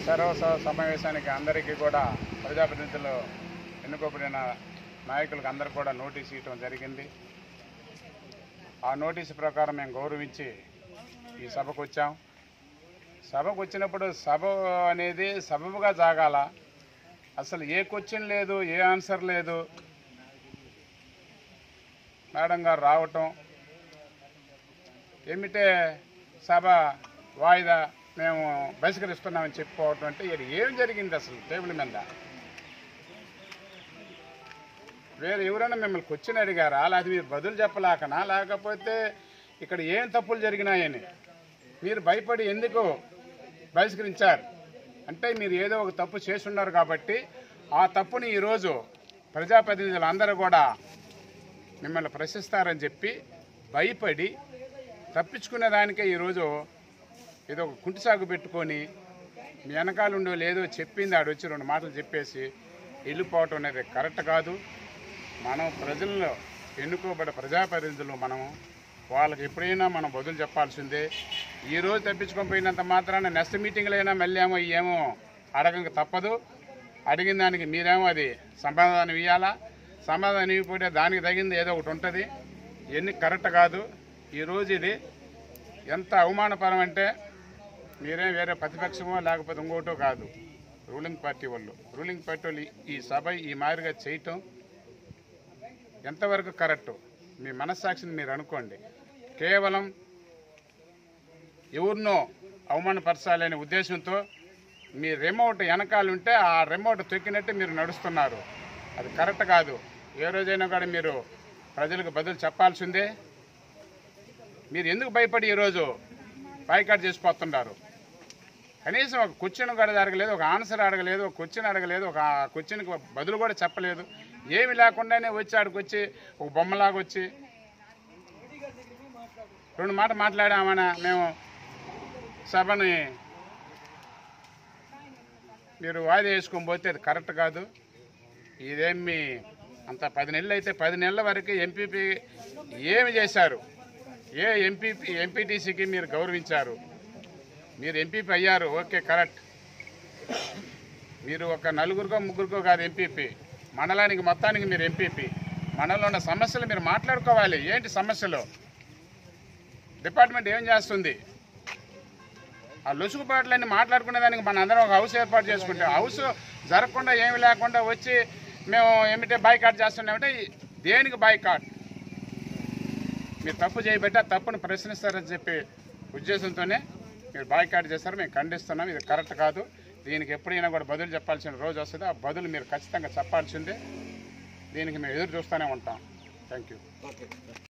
సర్వ స- సమావేశానికి అందరికీ కూడా ప్రజాప్రతినిధులు ఎన్నుకోబడిన నాయకులకు అందరికీ కూడా నోటీస్ ఇవ్వడం జరిగింది ఆ నోటీసు ప్రకారం మేము గౌరవించి ఈ సభకు వచ్చాం సభకు వచ్చినప్పుడు సభ అనేది సబబుగా జాగాల అసలు ఏ క్వశ్చన్ లేదు ఏ ఆన్సర్ లేదు మేడం గారు రావటం ఏమిటే సభ వాయిదా మేము బహిష్కరిస్తున్నామని చెప్పుకోవటం అంటే ఇది ఏం జరిగింది అసలు టేబుల్ మీద వేరే ఎవరైనా మిమ్మల్ని క్వశ్చన్ అడిగారా లేకపోతే మీరు బదులు చెప్పలేకనా లేకపోతే ఇక్కడ ఏం తప్పులు జరిగినాయని మీరు భయపడి ఎందుకు బహిష్కరించారు అంటే మీరు ఏదో ఒక తప్పు చేసి ఉన్నారు కాబట్టి ఆ తప్పుని ఈరోజు ప్రజాప్రతినిధులు అందరూ కూడా మిమ్మల్ని ప్రశ్నిస్తారని చెప్పి భయపడి తప్పించుకునే దానికే ఈరోజు ఏదో ఒక కుంటి సాగు పెట్టుకొని మీ వెనకాల ఉండో లేదో చెప్పింది ఆడు వచ్చి రెండు మాటలు చెప్పేసి వెళ్ళిపోవటం అనేది కరెక్ట్ కాదు మనం ప్రజల్లో ఎన్నుకోబడ్డ ప్రజాప్రతినిధులు మనం వాళ్ళకి ఎప్పుడైనా మనం బదులు చెప్పాల్సిందే ఈ రోజు తప్పించుకొని పోయినంత మాత్రాన నెక్స్ట్ మీటింగ్లో అయినా మళ్ళీ ఏమో ఏమో అడగక తప్పదు అడిగిన దానికి మీరేమో అది సమాధానం ఇవ్వాలా సమాధానం ఇవ్వకపోతే దానికి తగింది ఏదో ఒకటి ఉంటుంది ఇవన్నీ కరెక్ట్ కాదు ఈరోజు ఇది ఎంత అవమానపరం అంటే మీరేం వేరే ప్రతిపక్షమో లేకపోతే ఇంకోటో కాదు రూలింగ్ పార్టీ వాళ్ళు రూలింగ్ పార్టీ వాళ్ళు ఈ- ఈ సభ ఈ మాదిరిగా చేయటం ఎంతవరకు కరెక్టు మీ మనస్సాక్షిని మీరు అనుకోండి కేవలం ఎవరినో అవమానపరచాలనే ఉద్దేశంతో మీ రిమోట్ వెనకాల ఉంటే ఆ రిమోట్ తొక్కినట్టు మీరు నడుస్తున్నారు అది కరెక్ట్ కాదు ఏ రోజైనా కూడా మీరు ప్రజలకు బదులు చెప్పాల్సిందే మీరు ఎందుకు భయపడి ఈరోజు బాయ్కాట్ చేసిపోతున్నారు కనీసం ఒక క్వశ్చన్ కూడా అడగలేదు ఒక ఆన్సర్ అడగలేదు ఒక క్వశ్చన్ అడగలేదు ఒక క్వశ్చన్కి బదులు కూడా చెప్పలేదు ఏమి లేకుండానే వచ్చి ఆడికి వచ్చి ఒక బొమ్మలాగా వచ్చి రెండు మాట మాట్లాడామన మేము సభని మీరు వాయిదా వేసుకొని పోతే అది కరెక్ట్ కాదు ఇదేమి అంత పది నెలలు అయితే పది నెలల వరకు ఎంపీపీ ఏమి చేశారు ఏ ఎంపీ ఎంపీటీసీకి మీరు గౌరవించారు మీరు ఎంపీపీ అయ్యారు ఓకే కరెక్ట్ మీరు ఒక నలుగురికో ముగ్గురికో కాదు ఎంపీపీ మండలానికి మొత్తానికి మీరు ఎంపీపీ మండలంలో ఉన్న సమస్యలు మీరు మాట్లాడుకోవాలి ఏంటి సమస్యలు డిపార్ట్మెంట్ ఏం చేస్తుంది ఆ లొసుగుబాట్లన్నీ మాట్లాడుకునే దానికి మన అందరం ఒక హౌస్ ఏర్పాటు చేసుకుంటే హౌస్ జరగకుండా ఏమి లేకుండా వచ్చి మేము ఏమిటే బాయ్కాట్ చేస్తున్నామంటే దేనికి బాయ్కాట్ మీరు తప్పు చేయబట్టి ఆ తప్పును ప్రశ్నిస్తారని చెప్పి ఉద్దేశంతోనే మీరు బాయ్కాట్ చేస్తారు మేము ఖండిస్తున్నాం ఇది కరెక్ట్ కాదు దీనికి ఎప్పుడైనా కూడా బదులు చెప్పాల్సిన రోజు వస్తుంది ఆ బదులు మీరు ఖచ్చితంగా చెప్పాల్సిందే దీనికి మేము ఎదురు చూస్తూనే ఉంటాం థ్యాంక్ యూ